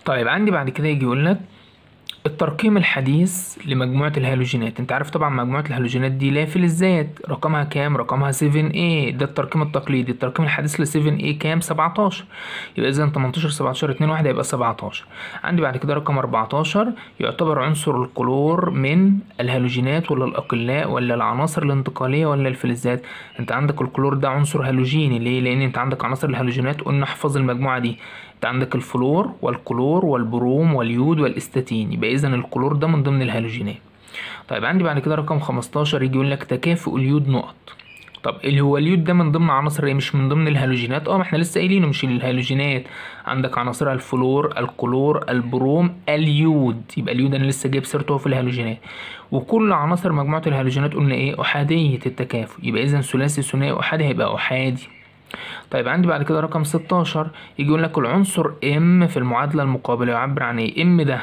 طيب عندي بعد كده يجي يقول لك الترقيم الحديث لمجموعة الهالوجينات انت عارف طبعا مجموعة الهالوجينات دي لا فلزات رقمها كام رقمها 7A ده الترقيم التقليدي الترقيم الحديث ل 7A كام 17 يبقى اذا 18 17 2 1 يبقى 17 عندي بعد كده رقم 14 يعتبر عنصر الكلور من الهالوجينات ولا الاقلاء ولا العناصر الانتقالية ولا الفلزات انت عندك الكلور ده عنصر هالوجيني ليه لان انت عندك عناصر الهالوجينات قلنا احفظ المجموعة دي انت عندك الفلور والكلور والبروم واليود والاستاتين يبقى اذا الكلور ده من ضمن الهالوجينات طيب عندي بعد كده رقم 15 يجي يقول لك تكافؤ اليود نقط طب اللي هو اليود ده من ضمن عناصر ايه مش من ضمن الهالوجينات اه ما احنا لسه قايلينه مش الهالوجينات عندك عناصرها الفلور الكلور البروم اليود يبقى اليود انا لسه جايب سيرته في الهالوجينات وكل عناصر مجموعه الهالوجينات قلنا ايه احاديه التكافؤ يبقى اذا ثلاثي ثنائي احادي هيبقى احادي طيب عندي بعد كده رقم 16 يجي يقول لك العنصر ام في المعادله المقابله يعبر عن ايه ام ده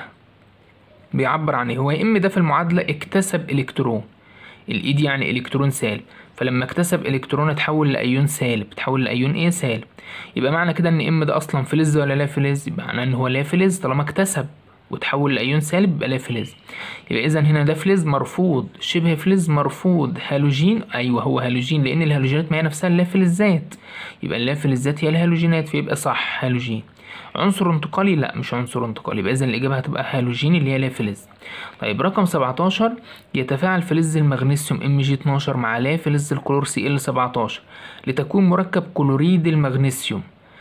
بيعبر عن ايه هو ام ده في المعادله اكتسب الكترون الاي دي يعني الكترون سالب فلما اكتسب الكترون اتحول لايون سالب اتحول لايون ايه سالب يبقى معنى كده ان ام ده اصلا فلز ولا لا فلز يبقى معناه ان هو لا فلز طالما اكتسب وتحول لايون سالب يبقى لا فلز يبقى اذا هنا ده فلز مرفوض شبه فلز مرفوض هالوجين ايوه هو هالوجين لان الهالوجينات ما هي نفسها اللا فلزات يبقى اللا فلزات هي الهالوجينات فيبقى صح هالوجين عنصر انتقالي لا مش عنصر انتقالي يبقى اذا الاجابه هتبقى هالوجين اللي هي لا فلز طيب رقم 17 يتفاعل فلز المغنيسيوم ام جي 12 مع لا فلز الكلور سي ال 17 لتكوين مركب كلوريد المغنيسيوم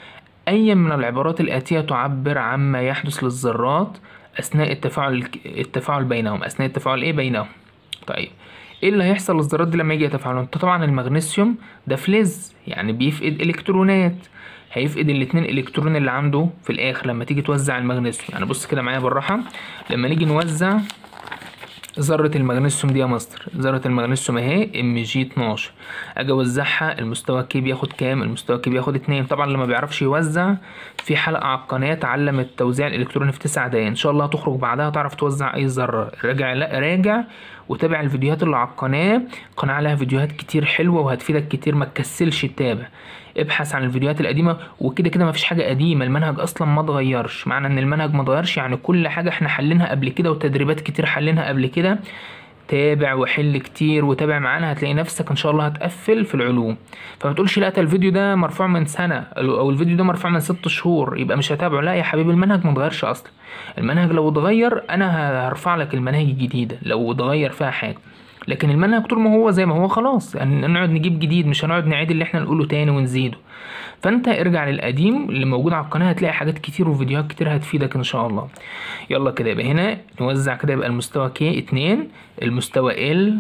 أي من العبارات الآتية تعبر عما يحدث للذرات أثناء التفاعل التفاعل بينهم أثناء التفاعل إيه بينهم طيب ايه اللي هيحصل للذرات دي لما يجي يتفاعلوا انت طبعا المغنيسيوم ده فلز يعني بيفقد الكترونات هيفقد الاتنين الكترون اللي عنده في الاخر لما تيجي توزع المغنيسيوم يعني بص كده معايا بالراحه لما نيجي نوزع ذرة المغنيسيوم دي يا مستر ذرة المغنيسيوم اهي ام جي 12 اجي اوزعها المستوى كي بياخد كام المستوى كي بياخد اتنين طبعا اللي ما بيعرفش يوزع في حلقة على القناة تعلم التوزيع الالكتروني في تسع دقايق ان شاء الله هتخرج بعدها تعرف توزع اي ذرة راجع لا راجع وتابع الفيديوهات اللي على القناة القناة عليها فيديوهات كتير حلوة وهتفيدك كتير ما تكسلش تتابع ابحث عن الفيديوهات القديمة وكده كده مفيش حاجة قديمة المنهج أصلا ما اتغيرش معنى إن المنهج ما اتغيرش يعني كل حاجة احنا حلينها قبل كده وتدريبات كتير حلينها قبل كده تابع وحل كتير وتابع معانا هتلاقي نفسك ان شاء الله هتقفل في العلوم فما تقولش لا ده الفيديو ده مرفوع من سنه او الفيديو ده مرفوع من ست شهور يبقى مش هتابعه لا يا حبيبي المنهج ما اتغيرش اصلا المنهج لو اتغير انا هرفع لك المناهج الجديده لو اتغير فيها حاجه لكن المنهج طول ما هو زي ما هو خلاص يعني نقعد نجيب جديد مش هنقعد نعيد اللي احنا نقوله تاني ونزيده فانت ارجع للقديم اللي موجود على القناه هتلاقي حاجات كتير وفيديوهات كتير هتفيدك ان شاء الله يلا كده يبقى هنا نوزع كده يبقى المستوى كي اتنين المستوى ال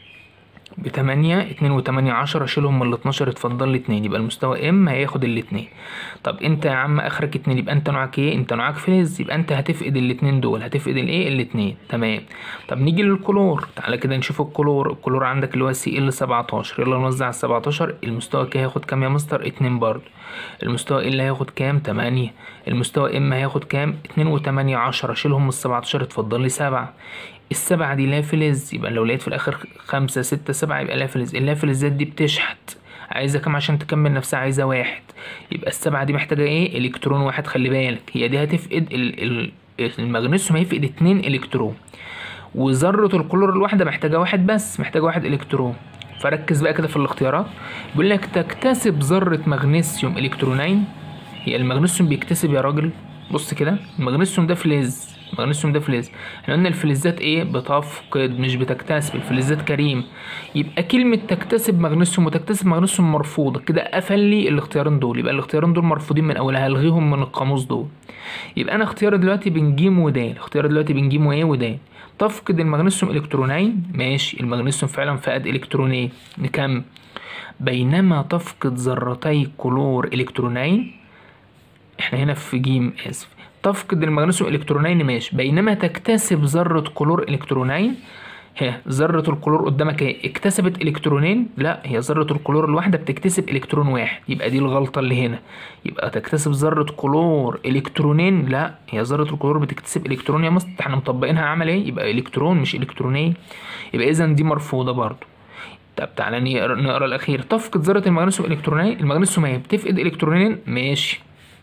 بتمانية اتنين وتمانية عشرة اشيلهم من الاتناشر اتفضل لي اتنين يبقى المستوى ام هياخد الاتنين طب انت يا عم اخرك اتنين يبقى انت نوعك ايه انت نوعك فلز يبقى انت هتفقد الاتنين دول هتفقد الايه الاتنين تمام طب نيجي للكلور تعالى كده نشوف الكلور الكلور عندك اللي هو سي ال سبعتاشر يلا نوزع السبعتاشر المستوى كي هياخد كام يا مستر اتنين برضه المستوى ال هياخد كام تمانية المستوى ام هياخد كام اتنين وتمانية عشرة اشيلهم من السبعتاشر اتفضل لي سبعة السبعة دي لا فلز يبقى لو لقيت في الآخر خمسة ستة سبعة يبقى لا فلز اللا فلزات دي بتشحت عايزة كام عشان تكمل نفسها عايزة واحد يبقى السبعة دي محتاجة ايه الكترون واحد خلي بالك هي دي هتفقد ال ال المغنيسيوم هيفقد اتنين الكترون وذرة الكلور الواحدة محتاجة واحد بس محتاجة واحد الكترون فركز بقى كده في الاختيارات بيقول لك تكتسب ذرة مغنيسيوم الكترونين هي المغنيسيوم بيكتسب يا راجل بص كده المغنيسيوم ده فلز المغنيسيوم ده فلز احنا قلنا الفلزات ايه بتفقد مش بتكتسب الفلزات كريم يبقى كلمة تكتسب مغنيسيوم وتكتسب مغنيسيوم مرفوضة كده قفل لي الاختيارين دول يبقى الاختيارين دول مرفوضين من اولها هلغيهم من القاموس دول يبقى انا اختياري دلوقتي بين ج ودال اختياري دلوقتي بين ج وايه ودال تفقد المغنيسيوم الكترونين ماشي المغنيسيوم فعلا فقد الكترونين نكمل بينما تفقد ذرتي كلور الكترونين احنا هنا في جيم اسف تفقد المغنيسيوم الكترونين ماشي بينما تكتسب ذرة كلور الكترونين ها ذرة الكلور قدامك اهي اكتسبت الكترونين لا هي ذرة الكلور الواحدة بتكتسب الكترون واحد يبقى دي الغلطة اللي هنا يبقى تكتسب ذرة كلور الكترونين لا هي ذرة الكلور بتكتسب الكترون يا مست احنا مطبقينها عمل ايه يبقى الكترون مش الكترونين يبقى اذا دي مرفوضة برضو طب تعالى نقرا نقرا الاخير تفقد ذرة المغنيسيوم الكترونين المغنيسيوم اهي بتفقد الكترونين ماشي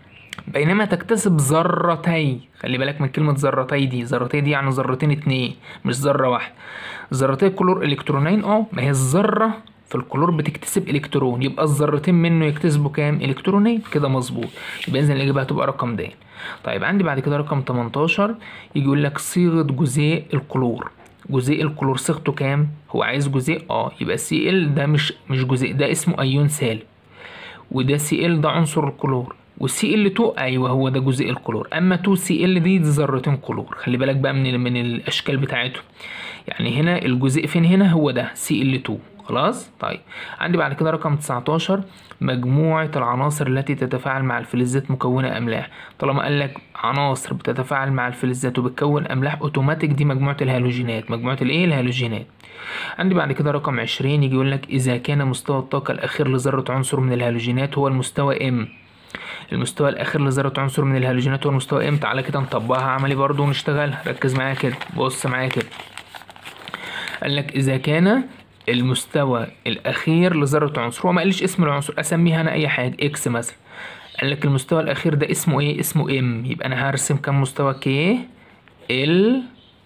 بينما تكتسب ذرتي خلي بالك من كلمة ذرتي دي ذرتي دي يعني ذرتين اتنين مش ذرة واحدة ذرتي الكلور الكترونين اه ما هي الذرة في الكلور بتكتسب الكترون يبقى الذرتين منه يكتسبوا كام الكترونين كده مظبوط يبقى اذا الاجابه هتبقى رقم د طيب عندي بعد كده رقم 18 يجي يقول لك صيغه جزيء الكلور جزيء الكلور صيغته كام هو عايز جزيء اه يبقى سي ال ده مش مش جزيء ده اسمه ايون سالب وده سي ال ده عنصر الكلور والسي ال 2 ايوه هو ده جزيء الكلور اما 2 سي ال دي, دي ذرتين كلور خلي بالك بقى من من الاشكال بتاعته يعني هنا الجزيء فين هنا هو ده سي ال 2 خلاص طيب عندي بعد كده رقم 19 مجموعة العناصر التي تتفاعل مع الفلزات مكونة أملاح طالما قال لك عناصر بتتفاعل مع الفلزات وبتكون أملاح أوتوماتيك دي مجموعة الهالوجينات مجموعة الإيه الهالوجينات عندي بعد كده رقم 20 يجي يقول لك إذا كان مستوى الطاقة الأخير لذرة عنصر من الهالوجينات هو المستوى M المستوى الأخير لذرة عنصر من الهالوجينات هو المستوى M تعالى كده نطبقها عملي برضو ونشتغلها ركز معايا كده بص معايا كده قال لك إذا كان المستوى الاخير لذره عنصر هو ما قاليش اسم العنصر اسميها انا اي حاجه اكس مثلا قال لك المستوى الاخير ده اسمه ايه اسمه ام يبقى انا هرسم كام مستوى كي ال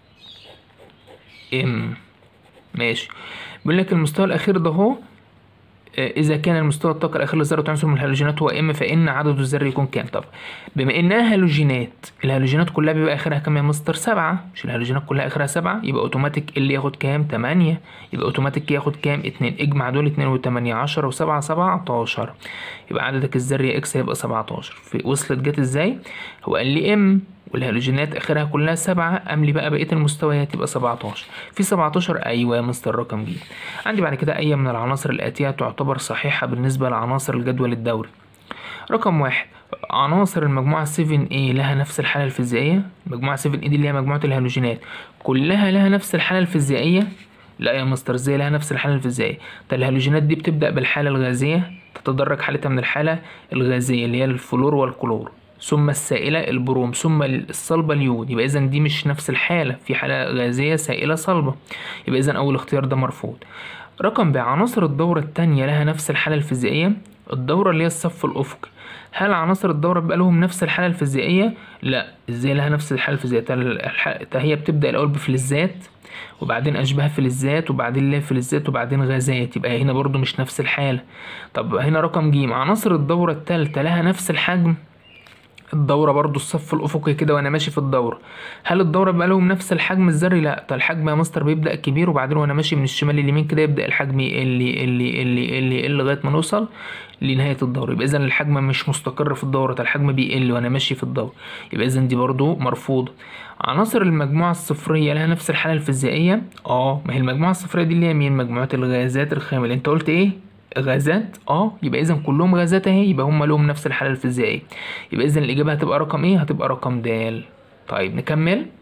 ام ماشي بيقول لك المستوى الاخير ده هو اذا كان المستوى الطاقه الاخير لذره عنصر من الهالوجينات هو ام فان عدد الذري يكون كام طب بما انها هالوجينات الهالوجينات كلها بيبقى اخرها كام يا مستر سبعة مش الهالوجينات كلها اخرها سبعة يبقى اوتوماتيك اللي ياخد كام تمانية يبقى اوتوماتيك ياخد كام اتنين اجمع دول اتنين وتمانية عشرة وسبعة سبعتاشر يبقى عددك الذري اكس هيبقى سبعتاشر وصلت جت ازاي هو قال لي ام والهالوجينات اخرها كلها سبعة املي بقى بقيه المستويات يبقى 17 في 17 ايوه يا مستر رقم ج عندي بعد كده اي من العناصر الاتيه تعتبر صحيحه بالنسبه لعناصر الجدول الدوري رقم واحد عناصر المجموعة 7A لها نفس الحالة الفيزيائية مجموعة 7A دي اللي هي مجموعة الهالوجينات كلها لها نفس الحالة الفيزيائية لا يا مستر ازاي لها نفس الحالة الفيزيائية ده الهالوجينات دي بتبدأ بالحالة الغازية تتدرج حالتها من الحالة الغازية اللي هي الفلور والكلور ثم السائلة البروم ثم الصلبة اليود يبقى إذا دي مش نفس الحالة في حالة غازية سائلة صلبة يبقى إذا أول اختيار ده مرفوض رقم ب عناصر الدورة التانية لها نفس الحالة الفيزيائية الدورة اللي هي الصف الأفقي هل عناصر الدورة بيبقى لهم نفس الحالة الفيزيائية؟ لا ازاي لها نفس الحالة الفيزيائية؟ هي بتبدأ الأول بفلزات وبعدين أشباه فلزات وبعدين لا فلزات وبعدين غازات يبقى هنا برضو مش نفس الحالة طب هنا رقم ج عناصر الدورة التالتة لها نفس الحجم الدورة برضو الصف الأفقي كده وأنا ماشي في الدورة هل الدورة بقى لهم نفس الحجم الذري؟ لا ده الحجم يا مستر بيبدأ كبير وبعدين وأنا ماشي من الشمال لليمين كده يبدأ الحجم يقل يقل يقل يقل يقل لغاية ما نوصل لنهاية الدورة يبقى إذا الحجم مش مستقر في الدورة ده الحجم بيقل وأنا ماشي في الدورة يبقى إذا دي برضو مرفوضة عناصر المجموعة الصفرية لها نفس الحالة الفيزيائية؟ اه ما هي المجموعة الصفرية دي اللي هي مين؟ مجموعة الغازات الخام أنت قلت إيه؟ غازات اه يبقى اذا كلهم غازات اهي يبقى هم لهم نفس الحاله الفيزيائيه يبقى اذا الاجابه هتبقى رقم ايه هتبقى رقم د طيب نكمل